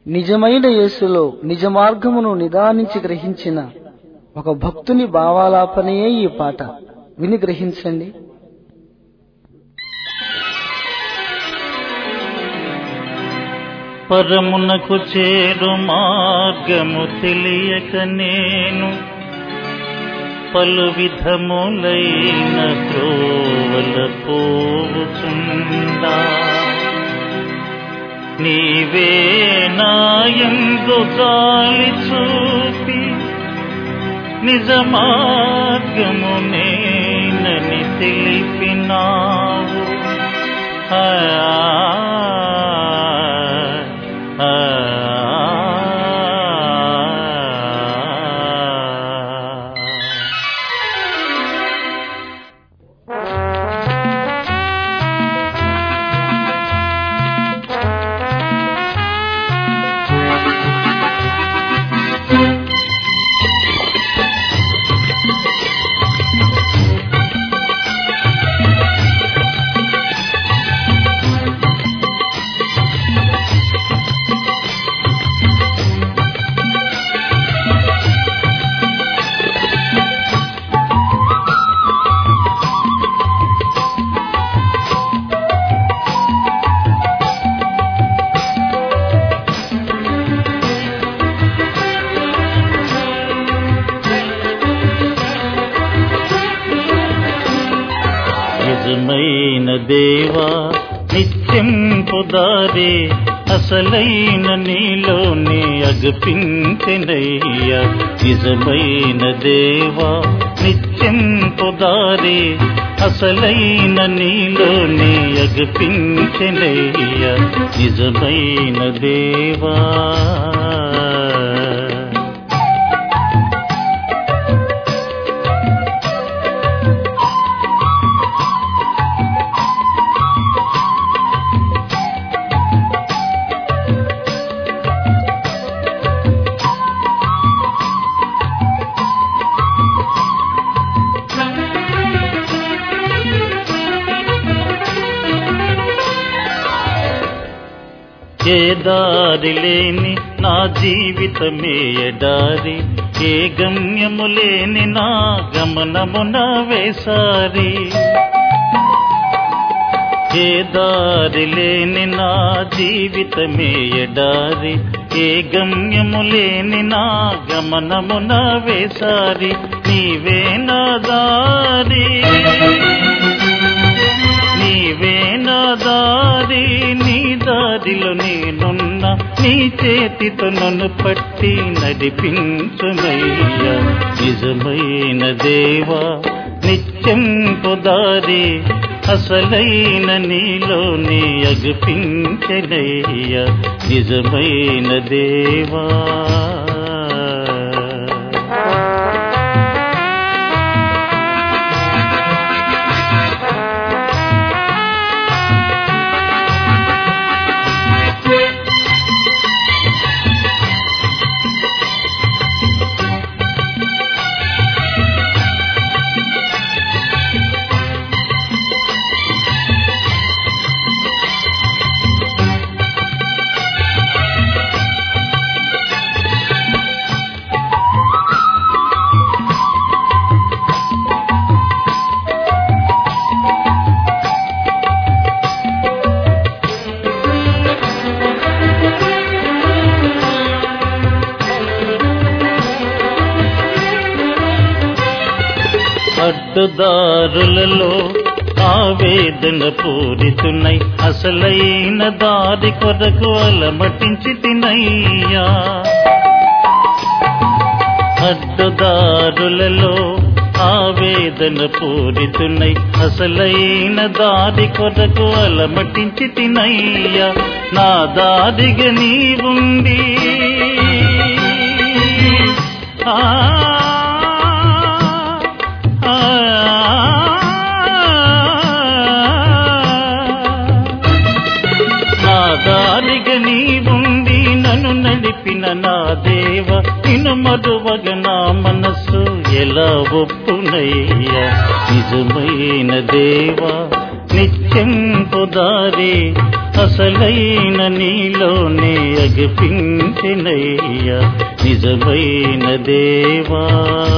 నిజమైన యేసులో నిజ మార్గమును నిదానించి గ్రహించిన ఒక భక్తుని భావాలాపనయే ఈ పాట విని గ్రహించండి పరమునకు చేరు మార్గము తెలియక నేను పలు విధములైన త్రోవల పోవుచుందా నీవే నాయందు గాలి చూపి నిజ మార్గము నేనని తెలిపినావు ఆ ఆ నిజమైన దేవా నిత్యం పొదారే అసలైన నీలోనే అగపించెనయ్యా నిజమైన దేవా నిత్యం పొదారే అసలైన నీలోనే అగపించెనయ్యా నిజమైన దేవా ఏ దారి లేని నా జీవితమే ఎడారి ఏ గమ్యము లేని నా గమనమున వేసారి ఏ దారి లేని నా జీవితమే ఎడారి ఏ గమ్యము లేని నా గమనమున వేసారి నీవే నా దారి నీవే నా దారి నీ దారిలో నేనున్నా నీ చేతితో నన్ను పట్టి నడిపించుమయ్యా నిజమైన దేవా నిత్యం పొదారి అసలైన నీలోనే అగుపించనయ్యా నిజమైన దేవా అడ్డుదారులలో ఆవేదన పూరితున్నై అసలైన దారి కొరకు అలమటించి తినయ్యా అడ్డుదారులలో ఆవేదన పూరితున్నై అసలైన దారి కొరకు అలమటించి తినయ్యా నా దారిగా నీవుండి ఆ ఆ నా దారిగా నీవుండి నన్ను నడిపిన నా దేవ నిన్ను మరువగ నా మనస్సు ఎలా ఒప్పునయ్యా నిజమైన దేవా నిత్యం పొదారి అసలైన నీలోనే అగిపించినయ్యా నిజమైన దేవా